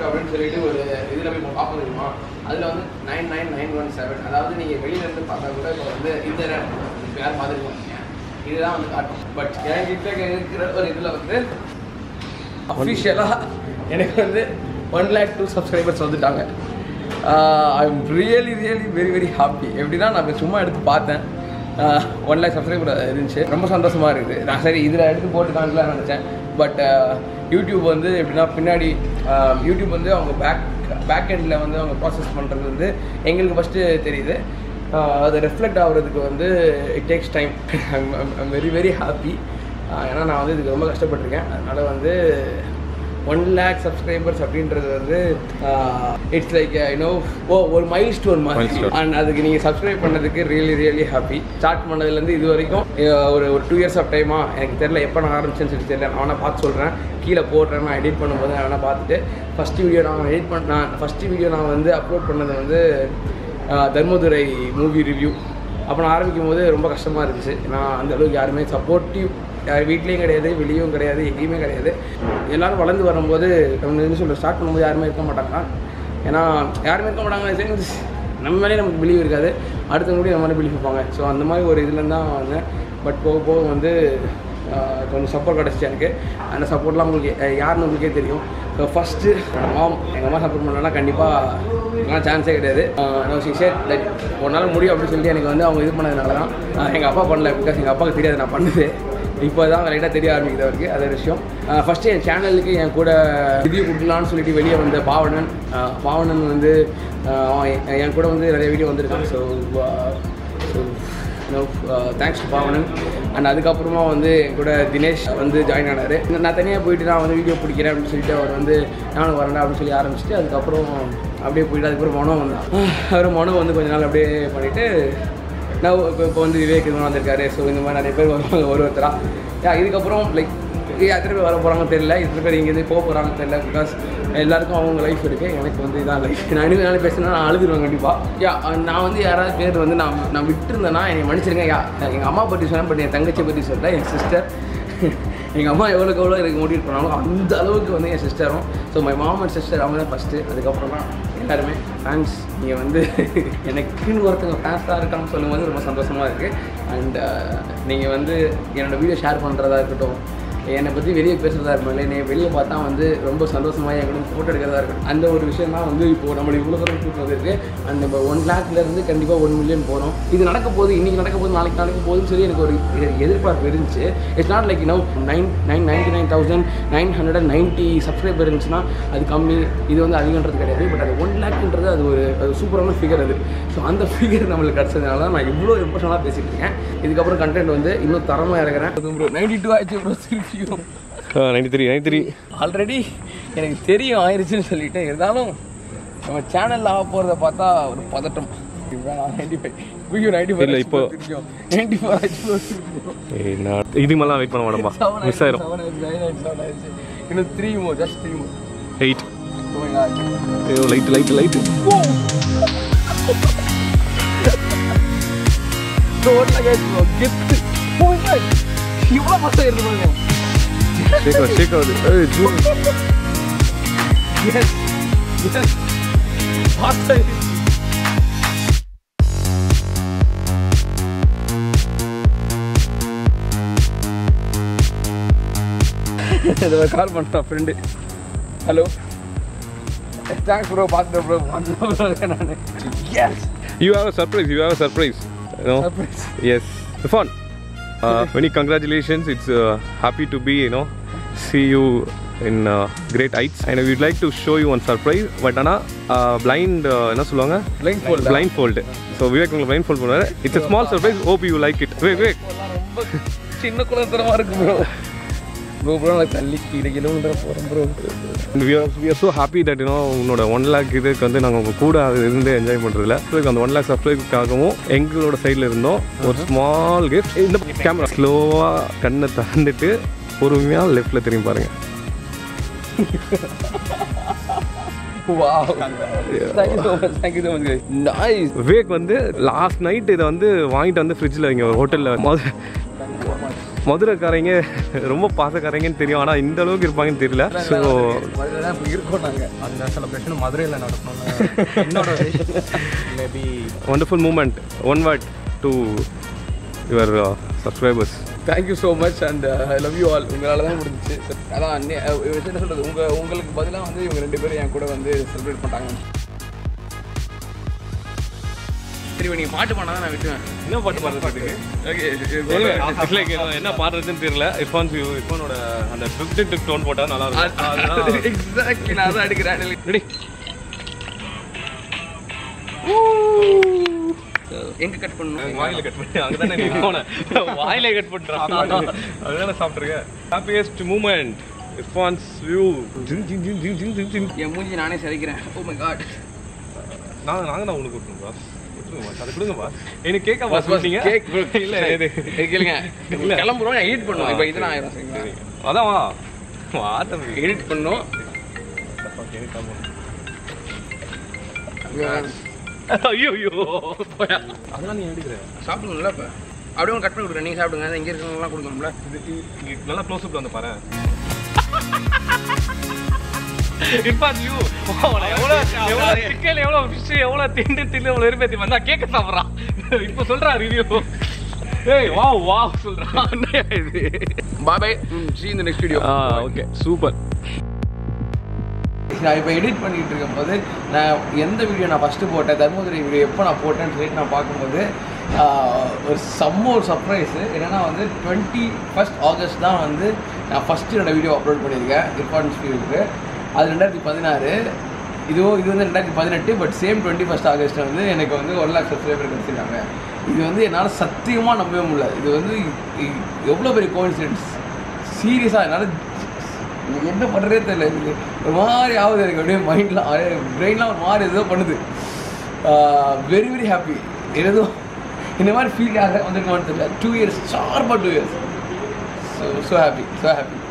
அப்படின்னு சொல்லிட்டு ஒரு இதில் போய் பார்க்க முடியுமா அதில் வந்து nine nine nine one seven அதாவது நீங்கள் வெளியிலேருந்து பார்த்தா கூட இப்போ வந்து இந்த இப்போ யாரும் பார்த்துருக்கோம் இதுதான் வந்து காட்டும் பட் என்கிட்ட இருக்கிற ஒரு இதில் வந்து அஃபிஷியலாக எனக்கு வந்து ஒன் லேக் டூ சப்ஸ்கிரைபர்ஸ் வந்துட்டாங்க I am really really very very happy எப்படின்னா நான் இப்ப சும்மா எடுத்து பார்த்தேன் ஒன் லேக் சப்ஸ்கிரைபர் இருந்துச்சு ரொம்ப சந்தோஷமாக இருக்குது நான் சரி இதில் எடுத்து போட்டு காணலாம் நினச்சேன் பட் யூடியூப் வந்து எப்படின்னா பின்னாடி ஆஹ், யூடியூப் வந்து அவங்க பேக் பேக் எண்டில் வந்து அவங்க ப்ராசஸ் பண்ணுறது வந்து எங்களுக்கு ஃபஸ்ட்டு தெரியுது ஆஹ், அது ரெஃப்ளெக்ட் ஆகுறதுக்கு வந்து it takes time I'm very very happy ஏன்னா நான் வந்து இதுக்கு ரொம்ப கஷ்டப்பட்டிருக்கேன் அதனால் வந்து ஒன் லேக் சப்ஸ்கிரைபர்ஸ் அப்படின்றது வந்து இட்ஸ் லைக் யூனோ ஓ ஒரு மைல் ஸ்டோன் மாதிரி Milestone. அண்ட் அதுக்கு நீங்கள் சப்ஸ்கிரைப் பண்ணதுக்கு ரியலி ரியலி ஹாப்பி ஸ்டார்ட் பண்ணதுலேருந்து இது வரைக்கும் அஹ், ஒரு ஒரு டூ இயர்ஸ் ஆஃப் டைமா எனக்கு தெரியல எப்போ நான் ஆரம்பிச்சேன்னு சொல்லி தெரியல நான் வேணா பார்த்து சொல்கிறேன் கீழே போடுறேன் நான் எடிட் பண்ணும்போது நான் வேணா பார்த்துட்டு ஃபஸ்ட்டு வீடியோ நான் எடிட் பண்ண நான் ஃபஸ்ட்டு வீடியோ நான் வந்து அப்லோட் பண்ணது வந்து அஹ், தர்மதுரை மூவி ரிவ்யூ அப்போ நான் ஆரம்பிக்கும் போது ரொம்ப கஷ்டமாக இருந்துச்சு நான் அந்த அளவுக்கு யாருமே சப்போர்ட்டிவ் யார் வீட்லேயும் கிடையாது வெளியும் கிடையாது எங்கேயுமே கிடையாது எல்லாரும் வளர்ந்து வரும்போது நம்ம என்ன சொல்ற ஸ்டார்ட் பண்ணும்போது யாருமே இருக்க மாட்டாங்க ஏன்னா யாருமே இருக்க மாட்டாங்க sense நம்ம மேலே நமக்கு பிலீவ் இருக்காது அடுத்தவங்க கூட நம்ம மேலே பிலீவ் வைப்பாங்க ஸோ அந்த மாதிரி ஒரு இதுலேருந்து தான் வந்தேன் பட் போக போக வந்து ஆஹ், கொஞ்சம் சப்போர்ட் கிடச்சிச்சு எனக்கு அந்த சப்போர்ட்லாம் உங்களுக்கு அஹ், யாருன்னு உங்களுக்கே தெரியும் ஸோ ஃபஸ்ட்டு மாம் எங்கள் அம்மா சப்போர்ட் பண்ணலாம் கண்டிப்பாக சான்ஸே கிடையாது சரி லைக் ஒரு நாள் முடியும் அப்படின்னு சொல்லிட்டு எனக்கு வந்து அவங்க இது பண்ணதுனால தான் எங்கள் அப்பா பண்ணல பிகாஸ் எங்கள் அப்பாவுக்கு தெரியாது நான் பண்ணது இப்போ தான் லைட்டாக தெரிய ஆரம்பிக்குது அவருக்கு அது ஒரு விஷயம் ஃபஸ்ட்டு என் சேனலுக்கு என் கூட ரிவ்யூ கொடுக்கலான்னு சொல்லிட்டு வெளியே வந்த பாவனன் ஆஹ், பாவனன் வந்து ஆஹ், அவன் என் என் கூட வந்து நிறைய வீடியோ வந்திருக்கான் so so thanks to Bhavanan and அதுக்கப்புறமா வந்து என் கூட தினேஷ் வந்து ஜாயின் ஆனார் நான் தனியாக போயிட்டு நான் வந்து வீடியோ பிடிக்கிறேன் அப்படின்னு சொல்லிட்டு அவர் வந்து நானும் வரேன் அப்படின்னு சொல்லி ஆரம்பிச்சுட்டு அதுக்கப்புறம் அப்படியே போயிட்டு அதுக்கப்புறம் மனோ வந்தான் அவர் மனோ வந்து கொஞ்ச நாள் அப்படியே பண்ணிவிட்டு நான் இப்போ இப்போ வந்து விவேக் இது வந்திருக்காரு ஸோ இந்த மாதிரி நிறைய பேர் வருவாங்க ஒரு ஒருத்தராக யா இதுக்கப்புறம் லைக் எத்தனை பேர் வர போகிறாங்கன்னு தெரியல எத்தனை பேர் இங்கேருந்து போக போகிறாங்கன்னு தெரியல பிகாஸ் எல்லாருக்கும் அவங்க லைஃப் இருக்குது எனக்கு வந்து இதான் லைஃப் நான் இனிமேல் நாளை பேசினா நான் அழுதுருவேன் கண்டிப்பாக யா நான் வந்து யாராவது பேர் வந்து நான் நான் விட்டுருந்தேன்னா என்னை மன்னிச்சிருங்க யா எங்கள் அம்மா பற்றி சொன்னேன் பட் என் தங்கச்சி பற்றி சொல்ல என் சிஸ்டர் எங்கள் அம்மா எவ்வளோக்கு எவ்வளோ எனக்கு மோட்டிவேட் பண்ணாலும் அந்த அளவுக்கு வந்து என் சிஸ்டரும் so my mom and sister அவங்க தான் ஃபஸ்ட்டு அதுக்கப்புறம் தான் எல்லாருமே ஃபேன்ஸ் நீங்கள் வந்து எனக்குன்னு ஒருத்தங்க ஃபேன்ஸாக இருக்கான்னு சொல்லும்போது ரொம்ப சந்தோஷமாக இருக்குது அண்ட் நீங்கள் வந்து என்னோடய வீடியோ ஷேர் பண்ணுறதா இருக்கட்டும் என்னை பற்றி வெளியே பேசுகிறதா இருக்கட்டும் என்னை வெளியே பார்த்தா வந்து ரொம்ப சந்தோஷமாக என் கூட ஃபோட்டோ எடுக்கிறதா இருக்கட்டும் அந்த ஒரு விஷயம் தான் வந்து இப்போது நம்மளை இவ்வளோ தூரம் கூட்டு வந்திருக்கு அண்ட் நம்ம ஒன் லேக்லேருந்து கண்டிப்பாக ஒன் மில்லியன் போகிறோம் இது நடக்க போகுது இன்றைக்கி நடக்க போகுது நாளைக்கு நடக்க போகுதுன்னு சொல்லி எனக்கு ஒரு எ- எதிர்பார்ப்பு இருந்துச்சு it's not like no nine nine ninety nine thousand nine hundred and ninety subscriber இருந்துச்சுன்னா அது கம்மி இது வந்து அதிகன்றது கிடையாது பட் அது ஒன் லேக்ன்றது அது ஒரு அது சூப்பரான ஃபிகர் அது ஸோ அந்த ஃபிகர் நம்மளுக்கு கிடச்சதுனால தான் நான் இவ்வளோ எமோஷனலாக பேசிட்டு இருக்கேன் இதுக்கப்புறம் கண்டென்ட் வந்து இன்னும் தரமாக இறங்குறேன் ப்ரோ நைன்டி டூ ஆயிடுச்சு ப்ரோ திருப்பியும் ninety three ninety three already எனக்கு தெரியும் ஆயிடுச்சுன்னு சொல்லிட்டு இருந்தாலும் நம்ம சேனலில் ஆக போகிறத பார்த்தா ஒரு பதட்டம் ninety five video ninety five இல்ல, இப்போ- நைன்டி ஃபோர் ஆயிடுச்சு நான் இது மாதிரிலாம் வெயிட் பண்ண மாட்டோம்பா மிஸ் ஆயிரும் இன்னும் three more just three more eight ஐயோ லைட் லைட் லைட் ரோட்ல கேட்டு கெத்து இவ்வளோ பசங்க இருக்கு பாருங்க சீக்கிரம் சீக்கிரம் அது ஏய், zoom. எஸ் எஸ் பார்த்தா இதை கால் பண்ணுறான் ஃப்ரெண்டு ஹலோ தேங்க்ஸ் ப்ரோ பார்த்துட்டேன் ப்ரோ பார்த்துட்டேன் நான் yes You have a surprise. You have a surprise. You know? Surprise. Yes. Fun. Uh, many congratulations. It's uh, happy to be, you know, see you in uh, great heights. And we'd like to show you one surprise. But Anna, uh, blind, uh, என்ன சொல்லுவாங்க Blindfold. blindfold. So Vivek உங்களை blindfold பண்ணுவாரு. It's a small surprise. Hope you like it. Vivek Vivek ரொம்ப சின்ன குழந்தரமா இருக்கு bro bro bro நான் தள்ளி கீழே கிலோமீட்டர் போகிறேன் bro we are we are so happy that you know உன்னோட ஒன் லேக் இதுக்கு வந்து நாங்கள் உங்க கூட இருந்து என்ஜாய் பண்ணுறதுல அந்த ஒன் லேக் சப்ஸ்கிரைபுக்காகவும் எங்களோட சைடில் இருந்தோம் ஒரு ஸ்மால் கிஃப்ட் இந்த கேமரா ஸ்லோவாக கண்ணை திறந்துட்டு பொறுமையாக லெஃப்டில் திரும்பி பாருங்க wow thank you so much thank you so much nice Vivek வந்து லாஸ்ட் நைட் இதை வந்து வாங்கிட்டு வந்து ஃப்ரிட்ஜில் இங்கே ஒரு ஹோட்டலில் மதுரைக்காரங்க ரொம்ப பாசக்காரங்கன்னு தெரியும் ஆனால் இந்த அளவுக்கு இருப்பாங்கன்னு தெரியல ஸோ மதுரையில் தான் இப்போ இருக்கோம் நாங்கள் அந்த செலிப்ரேஷன் மதுரையில் நடக்கணும்னு என்னோட maybe wonderful moment one word to your subscribers thank you so much and I love you all உங்களால் தான் முடிஞ்சிச்சு அதான் நே- அஹ் என்ன சொல்கிறது உங்கள் உங்களுக்கு பதிலாக வந்து இவங்க ரெண்டு பேரும் என் கூட வந்து செலிப்ரேட் பண்ணிட்டாங்க சரி நீங்கள் பாட்டு பண்ணால் தான் நான் விட்டுவேன் என்ன பாட்டு பாடுறதுக்கு ஓகே என்ன பாடுறதுன்னு தெரியல இர்ஃபான் வியூ இர்ஃபானோட அந்த டுக் டுக் டோன் போட்டால் நல்லா இருக்கும் எக்ஸாக்ட்லி நான் தான் அடிக்கிறேன் ரெடி எங்க கட் பண்ணணும் வாயில கட் பண்ணி அங்கே தானே நீ போன வாயில கட் பண்ணுறான் அதுதானே சாப்பிட்ருக்கேன் ஹாப்பியஸ்ட் மூமெண்ட் இர்ஃபான்ஸ் வியூ ஜிங் ஜிங் ஜிங் ஜிங் ஜிங் ஜிங் ஜிங் என் மூஞ்சி நானே சிதைக்கிறேன் ஓ மை காட் நாங்கள் நாங்கள் தான் உனக்கு கொடுக்கணும் பாஸ் கொடுத்துருங்க அதை கொடுங்க பாஸ் எனக்கு கேட்க பஸ் பாஸ் பஸ் கொடுத்தீங்க கேக் இல்லை இது கேளுங்க கிளம்புறோம் எடிட் பண்ணுவோம் இப்போ இது நான் ஆயிரும் சரிங்களா அதான் வா வா தம்பி எடிட் பண்ணோம் ஐயோ ஐயோ அதெல்லாம் நீ எடுக்கிற சாப்பிடணும்ல இப்போ அப்படியே ஒன்று கட் பண்ணி கொடுக்குறேன் நீங்கள் சாப்பிடுங்க இங்கே இருக்கிறவங்களாம் கொடுக்கணும்ல இது இங்க நல்லா க்ளோஸ் அப்ல வந்து பாரு இர்ஃபான் யூ எவ்வளோ எவ்வளோ சிக்கல் எவ்வளோ ஃபிஷ் எவ்வளோ திண்டு திண்டு எவ்வளோ இருப்பேத்தி வந்தா கேட்க சாப்பிட்றான் இப்போ சொல்றா ரிவ்யூ ஏய் வா வா சொல்றான் இது பாய் பை சி இந்த நெக்ஸ்ட் வீடியோ ஆ ஓகே சூப்பர் நான் இப்போ எடிட் பண்ணிட்டு இருக்கும்போது நான் எந்த வீடியோ நான் ஃபஸ்ட்டு போட்டேன் தர்மபுரி வீடியோ எப்போ நான் போட்டேன்னு சொல்லிட்டு நான் பார்க்கும்போது ஆஹ், ஒரு செம்ம ஒரு சர்ப்ரைஸு என்னென்னா வந்து டுவெண்ட்டி ஃபஸ்ட் ஆகஸ்ட் தான் வந்து நான் ஃபஸ்ட்டு என்னோட வீடியோ அப்லோட் பண்ணியிருக்கேன் இர்ஃபான் ஸ்பீவுக்கு அது ரெண்டாயிரத்தி பதினாறு இதுவோ இது வந்து ரெண்டாயிரத்தி பதினெட்டு but same twenty first August வந்து எனக்கு வந்து ஒன் லேக் சப்ஸ்கிரைபர் கிடச்சிருக்காங்க இது வந்து என்னால் சத்தியமாக நம்பவே முடியல இது வந்து இ- எவ்வளோ பெரிய கோயின்சிடென்ஸ் சீரியஸாக என்னால் எனக்கு என்ன பண்ணுறதே தெரியல எனக்கு ஒரு மாதிரி ஆகுது எனக்கு அப்படியே மைண்ட்லாம் பிரெயின்லாம் ஒரு மாதிரி ஏதோ பண்ணுது வெரி வெரி ஹாப்பி ஏதோ இந்த மாதிரி ஃபீல் ஆக வந்திருக்கோன்னு தெரியல டூ இயர்ஸ் ஷார்ப்பாக two years so so happy so happy